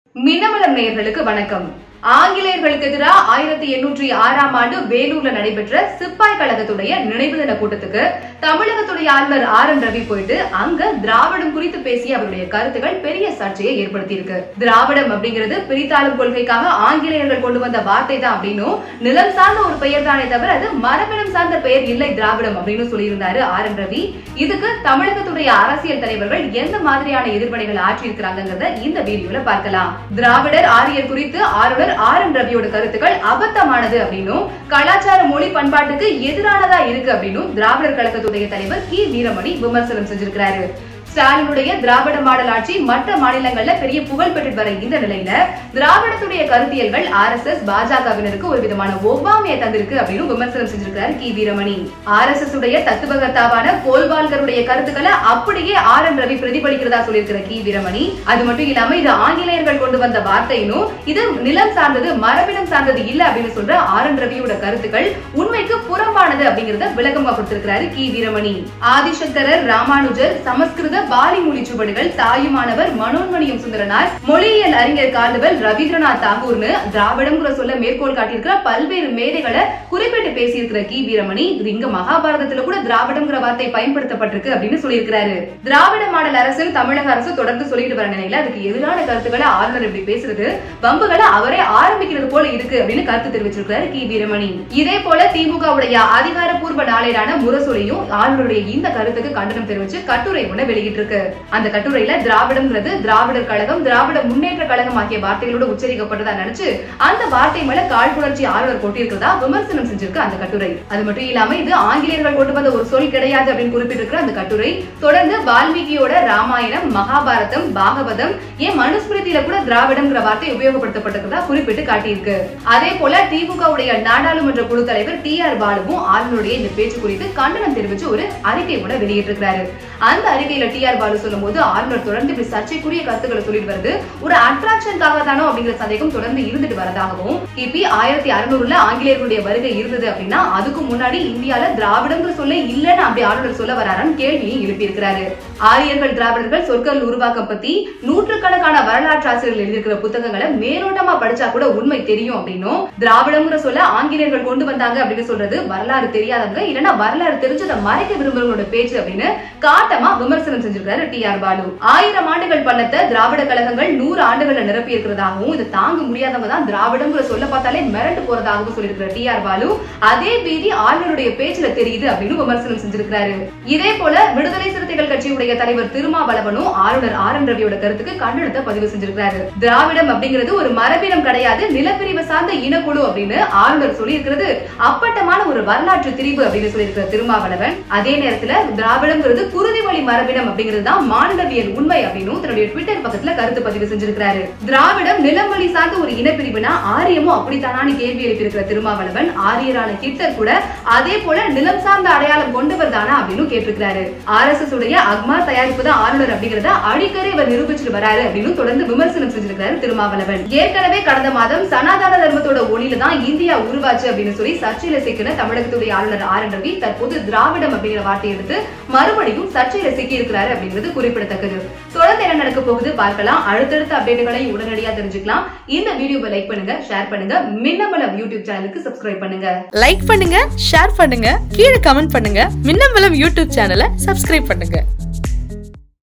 மின்னமலம் நேயர்களுக்கு வணக்கம் ஆங்கிலேயர்களுக்கு எதிராக ஆயிரத்தி எண்ணூற்றி ஆறாம் ஆண்டு வேலூர்ல நடைபெற்ற சிப்பாய் கழகத்துடைய நினைவு தின கூட்டத்துக்கு தமிழகத்துடைய ஆளுநர் ஆர் என் ரவி போயிட்டு அங்க திராவிடம் குறித்து பேசிய அவருடைய கருத்துக்கள் பெரிய சர்ச்சையை ஏற்படுத்தி இருக்கு திராவிடம் அப்படிங்கிறது பிரித்தாளும் கொள்கைக்காக ஆங்கிலேயர்கள் கொண்டு வந்த வார்த்தை தான் அப்படின்னும் நிலம் சார்ந்த ஒரு பெயர் தானே தவிர அது மரபினம் சார்ந்த பெயர் இல்லை திராவிடம் அப்படின்னு சொல்லியிருந்தாரு ஆர் என் ரவி இதுக்கு தமிழகத்துடைய அரசியல் தலைவர்கள் எந்த மாதிரியான எதிர்வினைகள் ஆற்றியிருக்கிறாங்கிறத இந்த வீடியோல பார்க்கலாம் திராவிடர் ஆரியர் குறித்து ஆளுநர் ஆர் என் ரவியோட கருத்துக்கள் அபத்தமானது அப்படின்னும் கலாச்சார மொழி பண்பாட்டுக்கு எதிரானதா இருக்கு அப்படின்னும் திராவிடர் கழகத்துடைய தலைவர் கி வீரமணி விமர்சனம் செஞ்சிருக்கிறாரு ஸ்டாலினுடைய திராவிட மாடல் ஆட்சி மற்ற மாநிலங்கள்ல பெரிய புகழ் பெற்று வர இந்த நிலையில திராவிடத்துடைய கருத்தியல்கள் ஆர் எஸ் எஸ் பாஜகவினருக்கு ஒரு விதமான ஒவ்வாமையை தந்திருக்கு அப்படின்னு விமர்சனம் செஞ்சிருக்கிறார் கி வீரமணி ஆர் எஸ் எஸ் உடைய தத்துவகர்த்தாவான கோல்வால்கருடைய கருத்துக்களை அப்படியே ஆர் என் ரவி பிரதிபலிக்கிறதா சொல்லியிருக்கிற கி வீரமணி அது மட்டும் இல்லாம இது ஆங்கிலேயர்கள் கொண்டு வந்த வார்த்தையினும் இது நிலம் சார்ந்தது மரபினம் சார்ந்தது இல்ல அப்படின்னு சொல்ற ஆர் என் ரவியோட கருத்துக்கள் உண்மைக்கு புறம்பானது அப்படிங்கறத விளக்கமா கொடுத்திருக்கிறாரு கி வீரமணி ஆதிசங்கரர் ராமானுஜர் சமஸ்கிருத பாலி மொழி சுவடுகள் தாயுமானவர் மனோன்மணியம் சுந்தரனார் மொழியியல் அறிஞர் கால்டுவல் ரவீந்திரநாத் தாகூர்னு திராவிடம்ங்கிற சொல்ல மேற்கோள் காட்டியிருக்கிற பல்வேறு மேதைகளை குறிப்பிட்டு பேசியிருக்கிற கி வீரமணி இது இங்க மகாபாரதத்துல கூட திராவிடம்ங்கிற வார்த்தை பயன்படுத்தப்பட்டிருக்கு அப்படின்னு சொல்லியிருக்கிறாரு திராவிட மாடல் அரசு தமிழக அரசு தொடர்ந்து சொல்லிட்டு வர நிலையில அதுக்கு எதிரான கருத்துக்களை ஆளுநர் இப்படி பேசுறது வம்புகளை அவரே ஆரம்பிக்கிறது போல இருக்கு அப்படின்னு கருத்து தெரிவிச்சிருக்கிறாரு கி வீரமணி இதே போல திமுக உடைய அதிகாரப்பூர்வ நாளேடான முரசொலியும் ஆளுநருடைய இந்த கருத்துக்கு கண்டனம் தெரிவிச்சு கட்டுரை ஒண்ணு வெளியிட்டிருக்கு அந்த கட்டுரையில திராவிடம்ங்கிறது திராவிடர் கழகம் திராவிட முன்னேற்ற கழகம் ஆகிய வார்த்தைகளோட உச்சரிக்கப்பட்டதா நினைச்சு அந்த வார்த்தை மேல காழ்ப்புணர்ச்சி ஆளுநர் கொட்டியிருக்கிறதா விமர்சனம் செஞ்சிருக்கு அந்த கட்டுரை அது மட்டும் இல்லாம இது ஆங்கிலேயர்கள் கொண்டு வந்த ஒரு சொல் கிடையாது அப்படின்னு குறிப்பிட்டிருக்கிற அந்த கட்டுரை தொடர்ந்து வால்மீகியோட ராமாயணம் மகாபாரதம் பாகவதம் ஏன் மனுஸ்மிருதியில கூட திராவிடம்ங்கிற வார்த்தை உபயோகப்படுத்தப்பட்டிருக்கிறதா குறிப்பிட்டு காட்டியிருக்கு அதே போல திமுக உடைய நாடாளுமன்ற குழு தலைவர் டி ஆர் பாலுவும் ஆளுநருடைய இந்த பேச்சு குறித்து கண்டனம் தெரிவிச்சு ஒரு அறிக்கை கூட வெளியிட்டிருக்கிறாரு அந்த அறிக்கையில டி ஆர் பாலு சொல்லும் போது ஆளுநர் தொடர்ந்து இப்படி சர்ச்சைக்குரிய கருத்துக்களை சொல்லிட்டு வருது ஒரு அட்ராக்ஷனுக்காக தானோ அப்படிங்கிற சந்தேகம் தொடர்ந்து இருந்துட்டு வரதாகவும் கிபி ஆயிரத்தி அறுநூறுல ஆங்கிலேயர்களுடைய வருகை இருந்தது அப்படின்னா அதுக்கு முன்னாடி இந்தியால திராவிடங்கிற சொல்ல இல்லைன்னு அப்படி ஆளுநர் சொல்ல வராரான்னு கேள்வியை எழுப்பியிருக்கிறாரு ஆரியர்கள் திராவிடர்கள் சொற்கள் உருவாக்கம் பத்தி நூற்றுக்கணக்கான வரலாற்று ஆசிரியர்கள் எழுதியிருக்கிற புத்தகங்களை மேலோட்டமா படிச்சா கூட உண்மை தெரியும் அப்படின்னும் திராவிடங்கிற சொல்ல ஆங்கிலேயர்கள் கொண்டு வந்தாங்க அப்படின்னு சொல்றது வரலாறு தெரியாதவங்க இல்லைன்னா வரலாறு தெரிஞ்சதை மறைக்க விரும்புறவங்களோட பேச்சு அப்படின்னு காட்டமா விமர்சனம் செஞ்சிருக்காரு டி ஆர் பாலு ஆயிரம் ஆண்டுகள் பள்ளத்தை திராவிட கழகங்கள் நூறு ஆண்டுகளை நிரப்பி இருக்கிறதாகவும் இதை தாங்க முடியாதவங்க தான் திராவிடங்கிற சொல்ல பார்த்தாலே மிரண்டு போறதாகவும் சொல்லியிருக்கிற டி ஆர் பாலு அதே பீதி ஆளுநருடைய பேச்சுல தெரியுது அப்படின்னு விமர்சனம் செஞ்சிருக்கிறாரு இதே போல விடுதலை சிறுத்தைகள் கட்சியுடைய தலைவர் திருமாவளவனும் ஆளுநர் ஆர் என் ரவியோட கருத்துக்கு கண்டனத்தை பதிவு செஞ்சிருக்கிறாரு திராவிடம் அப்படிங்கிறது ஒரு மரபினம் கிடையாது நிலப்பிரிவு சார்ந்த இனக்குழு அப்படின்னு ஆளுநர் சொல்லியிருக்கிறது அப்பட்டமான ஒரு வரலாற்று திரிவு அப்படின்னு சொல்லியிருக்கிற திருமாவளவன் அதே நேரத்துல திராவிடம்ங்கிறது குருதி வழி மரபினம் அப்படிங்கிறது தான் மாநிலவியல் உண்மை அப்படின்னு தன்னுடைய ட்விட்டர் பக்கத்துல கருத்து பதிவு செஞ்சிருக்கிறாரு திராவிடம் நிலம் வழி சார்ந்த ஒரு இனப்பிரிவுனா ஆரியமும் அப்படித்தானான்னு கேள்வி எழுப்பியிருக்கிற திருமாவளவன் ஆரியரான ஹிட்லர் கூட அதே போல நிலம் சார்ந்த அடையாளம் கொண்டவர் தானா அப்படின்னு கேட்டிருக்கிறாரு ஆர் எஸ் எஸ் உடைய அக்மா தயாரிப்பு தான் ஆளுநர் அப்படிங்கறத அடிக்கடி இவர் நிரூபிச்சுட்டு வராரு அப்படின்னு தொடர்ந்து விமர்சனம் செஞ்சிருக்கிறாரு திருமாவளவன் ஏற்கனவே கடந்த மாதம் சனாதன தர்மத்தோட ஒளியில தான் இந்தியா உருவாச்சு அப்படின்னு சொல்லி சர்ச்சையில சிக்கின தமிழகத்துடைய ஆளுநர் ஆர் என் ரவி தற்போது திராவிடம் அப்படிங்கிற வார்த்தையை எடுத்து மறுபடியும் சர்ச்சையில சிக்கி இருக்கிறாரு அப்படிங்கிறது குறிப்பிடத்தக்கது தொடர்ந்து என்ன நடக்க போகுது பார்க்கலாம் அடுத்தடுத்த அப்டேட்டுகளை உடனடியா தெரிஞ்சுக்கலாம் இந்த வீடியோவை லைக் பண்ணுங்க ஷேர் பண்ணுங்க மின்னமலம் யூடியூப் சேனலுக்கு சப்ஸ்கிரைப் பண்ணுங்க லைக் பண்ணுங்க ஷேர் பண்ணுங்க கீழே கமெண்ட் பண்ணுங்க மின்னம்பலம் யூடியூப் சேனலை சப்ஸ்கிரைப் பண்ணுங்க